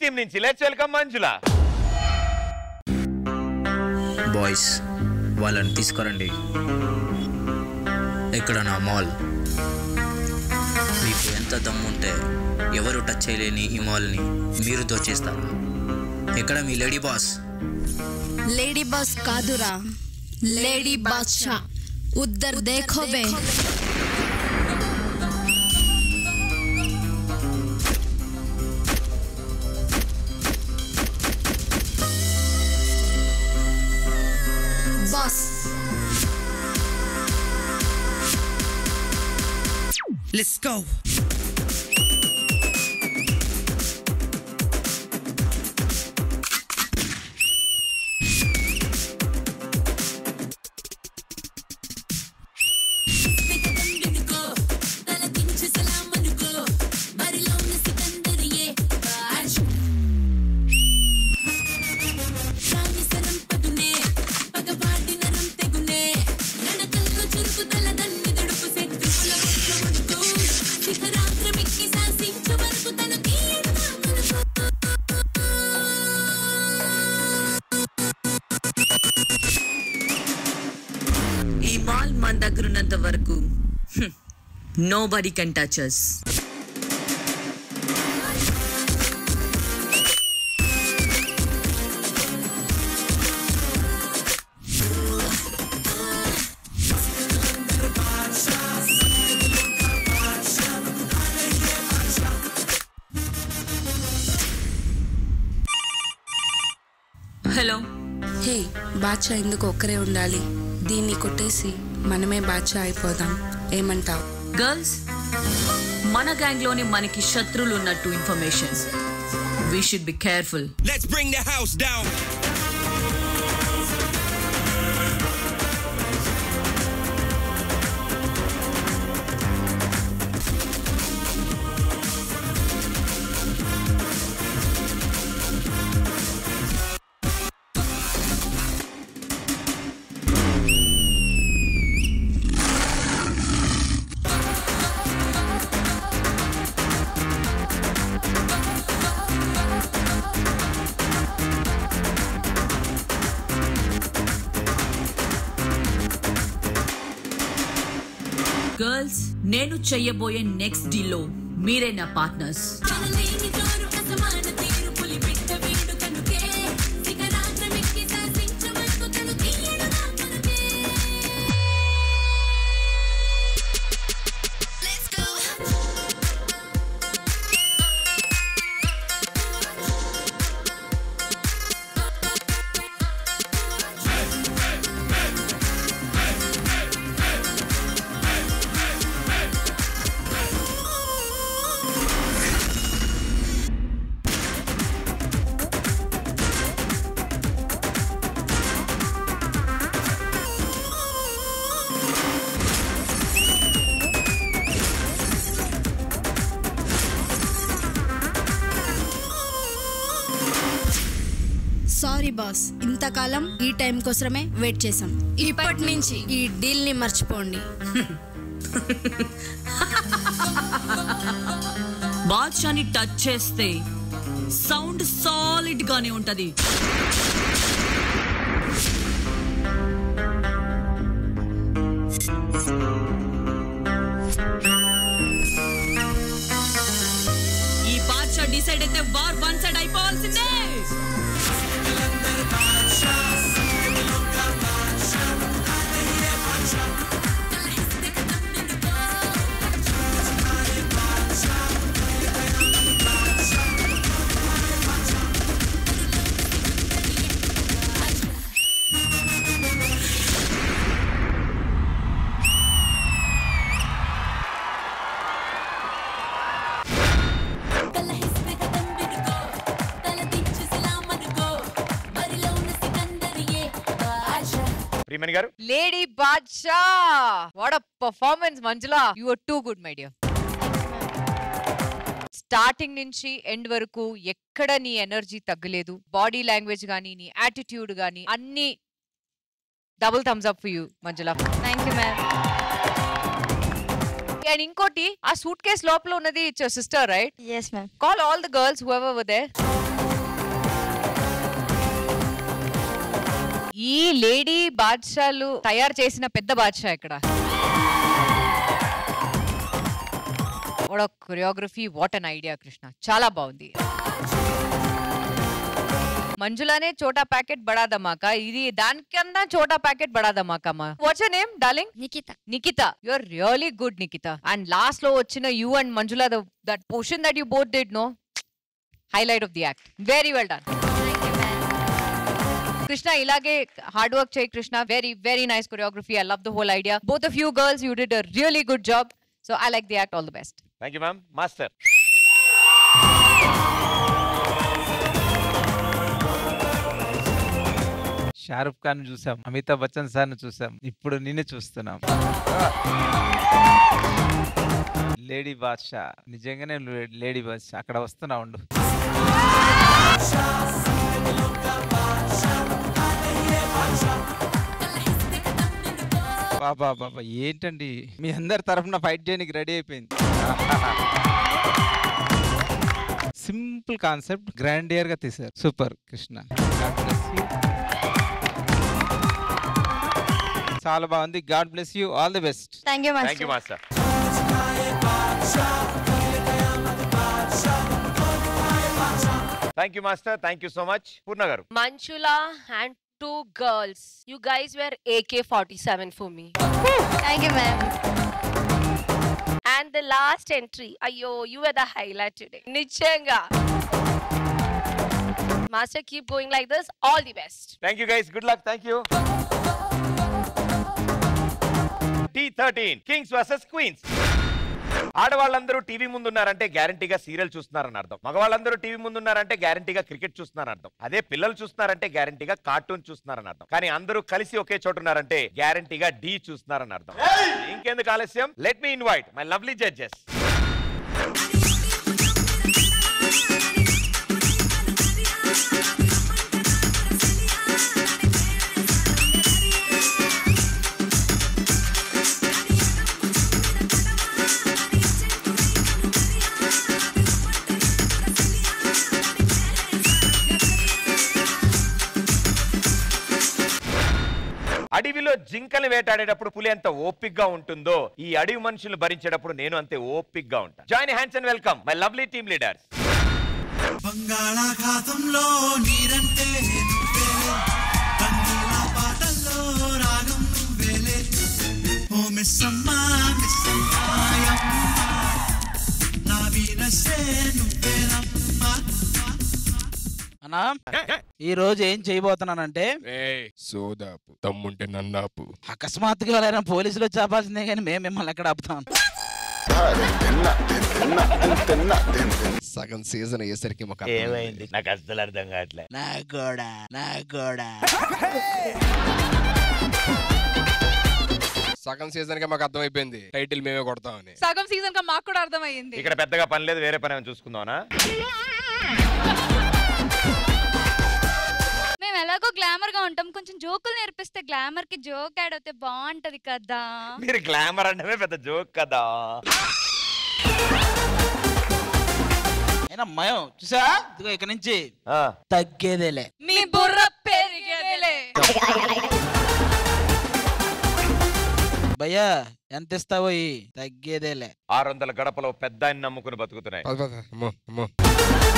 Team నుంచి let's welcome Manjula boys వాళ్ళని తీసుకురండి ఇక్కడ నా మాల్ మీకు ఎంత దమ్ముంటే ఎవరు టచ్ చేయలేని ఈ మాల్ని మీరు దోచేస్తారు ఎక్కడ మీ లేడీ బాస్ లేడీ బాస్ కాదురా లేడీ బాద్షా ఉద్దర్ దేఖో బే బాస్ Let's go. ఈ మాల్ మన దగ్గర ఉన్నంత వరకు nobody can touch us hello hey బాద్షా ఎందుకు ఒక్కరే ఉండాలి దీన్ని కొట్టేసి మనమే బాద్షా అయిపోదాం ఏమంటావ్ గర్ల్స్ మన గ్యాంగ్ లోని మనకి శత్రువులు ఉన్నట్టు information we should be careful Let's bring the house down. Girls నేను చెయ్యబోయే నెక్స్ట్ డీల్లో మీరే నా పార్ట్నర్స్ సారీ బాస్ ఇంతకాలం ఈ టైం కోసమే వెయిట్ చేసాం ఇప్పటి నుంచి ఈ డీల్ ని మర్చిపోండి బాద్షాని టచ్ చేస్తే సౌండ్ సాలిడ్ గానే ఉంటది ఈ బాద్షా డిసైడ్ అయితే వార్ వన్ సైడ్ అయిపోవాల్సిందే ప్రియమణి గారు లేడీ బాద్షా what a performance Manjula you are too good my dear starting నుంచి ఎండ్ వరకు ఎక్కడ నీ ఎనర్జీ తగ్గలేదు బాడీ లాంగ్వేజ్ గానీ నీ యాటిట్యూడ్ గానీ అన్ని double thumbs up for you Manjula thank you ma'am and ఇంకోటి ఆ సూట్ కేస్ లోపల ఉన్నది sister right yes ma'am call all the girls whoever there ఈ లేడీ బాద్షాలు తయారు చేసిన పెద్ద బాద్షా ఇక్కడ what choreography what an idea Krishna చాలా బాగుంది మంజులానే చోటా ప్యాకెట్ బడా ధమాకా ఇది దానికన్నా చోటా ప్యాకెట్ బడా ధమాకా మా what's your name darling Nikhita Nikhita you are really good Nikhita and last లో వచ్చిన you and Manjula that portion that you both did no highlight of the act very well done Krishna ఇలాగే హార్డ్ వర్క్ చేయి Krishna very very nice choreography I love the whole idea both of you girls you did a really good job so I like the act all the best thank you ma'am master Shahrukh Khan చూసాం Amitabh Bachchan sir చూసాం ఇప్పుడు నిన్ను చూస్తున్నాం lady Badshah నిజంగానే నువ్వు lady Badshah అక్కడ వస్తున్నా ఉండు బాబా బాబా ఏంటండి మీ అందరి తరఫున ఫైట్ చేయడానికి రెడీ అయిపోయింది సింపుల్ కాన్సెప్ట్ గ్రాండియర్ గా తీశారు super Krishna God bless you. చాలా బాగుంది God bless you all the best thank you thank you master thank you master thank you so much Poorna garu Manchula and two girls. You guys were AK 47 for me. Thank you ma'am And the last entry, ayo, you were the highlight today. Nichanga. Master, keep going like this. All the best. Thank you guys good luck thank you T thirteen kings versus queens ఆడవాళ్ళందరూ TV ముందున్నారంటే గ్యారంటీగా serial చూస్తున్నారని అర్థం మగవాళ్ళందరూ TV ముందున్నారంటే గ్యారంటీగా cricket చూస్తున్నారని అర్థం అదే పిల్లలు చూస్తున్నారంటే గ్యారంటీగా కార్టూన్ చూస్తున్నారని అర్థం కానీ అందరూ కలిసి ఒకే చోట ఉన్నారంటే గ్యారంటీగా డి చూస్తున్నారని అర్థం ఇంకెందుకు ఆలస్యం let me invite my lovely judges అడవిలో జింకలు వేటాడేటప్పుడు పులి ఎంత ఓపిక్ గా ఉంటుందో ఈ అడవి మనుషులు భరించేటప్పుడు నేను అంతే ఓపిక్ గా ఉంటాను join hands and welcome my lovely team leaders బంగాళాఖాతంలో నీరంటే నువ్వేలే రంగుల పాటల్లో రాగం నువ్వేలే ఓ మిస్సమ్మా మిస్సమ్మాయమ్మ నా వీనసే నువ్వేనమ్మా అన్నా ఈ రోజు ఏం చేయబోతున్నానంటే సోదాపు తమ్ముంటే నన్నాపు అకస్మాత్తుగా ఎవరైనా పోలీసులు వచ్చి ఆపాల్సిందే కానీ మేము మిమ్మల్ని ఎక్కడ ఆపుతాం సగం సీజన్ అయ్యేసరికి మాకు ఏమైంది నాకు అస్సలు అర్థం కావట్లే నా గోడ నా గోడ సగం సీజన్ గా మాకు అర్థమైపోయింది టైటిల్ మేమే కొడతామని సగం సీజన్ గా మాకు కూడా అర్థమైంది ఇక్కడ పెద్దగా పని లేదు వేరే పని ఏమైనా చూసుకుందామనా మేము ఎలాగో గ్లామర్ గా ఉంటాం కొంచెం జోకులు నేర్పిస్తే గ్లామర్ కి జోక్ యాడ్ అవుతే బాగుంటది కదా మీరు గ్లామర్ అంటే పెద్ద జోక్ కదా అయినా మయం చూసా ఇదిగో ఇక నుంచి ఆ. తగ్గేదేలే మీ బుర్ర పెరిగేదేలే భయ్యా ఎంత ఇస్తావో ఈ తగ్గేదేలే ఆరు వందల గడపలో పెద్ద నమ్ముకుని బతుకుతున్నాయి అమ్మో అమ్మో